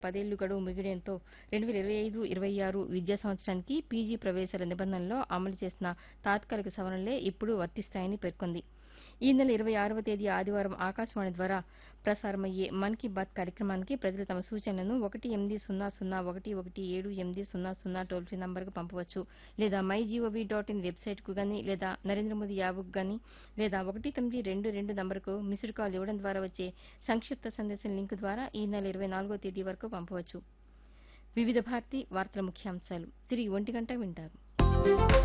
పదేళ్లు గడువు ముగియడంతో రెండు వేల ఇరవై ఐదు ఇరవై ఆరు విద్యా సంవత్సరానికి పీజీ ప్రవేశాల నిబంధనల్లో అమలు చేసిన తాత్కాలిక సవరణలే ఇప్పుడు వర్తిస్తాయని పేర్కొంది ఈ నెల ఇరవై ఆరవ తేదీ ఆదివారం ఆకాశవాణి ద్వారా ప్రసారమయ్యే మన్ కీ బాత్ కార్యక్రమానికి ప్రజలు తమ సూచనలను ఒకటి ఎనిమిది సున్నా సున్నా ఒకటి ఒకటి ఏడు ఎనిమిది సున్నా సున్నా టోల్ ఫ్రీ నంబర్కు పంపవచ్చు లేదా మై జీఓవీ డాట్ ఇన్ వెబ్సైట్కు గానీ లేదా నరేంద్ర మోదీ యాప్కు గానీ లేదా ఒకటి తొమ్మిది రెండు రెండు నంబర్కు మిస్డ్ కాల్ ఇవ్వడం ద్వారా వచ్చే సంక్షిప్త సందేశం లింక్ ద్వారా ఈ నెల ఇరవై నాలుగో తేదీ వరకు పంపవచ్చు వివిధ భారతి వార్తల ముఖ్యాంశాలు తిరిగి ఒంటి గంట వింటారు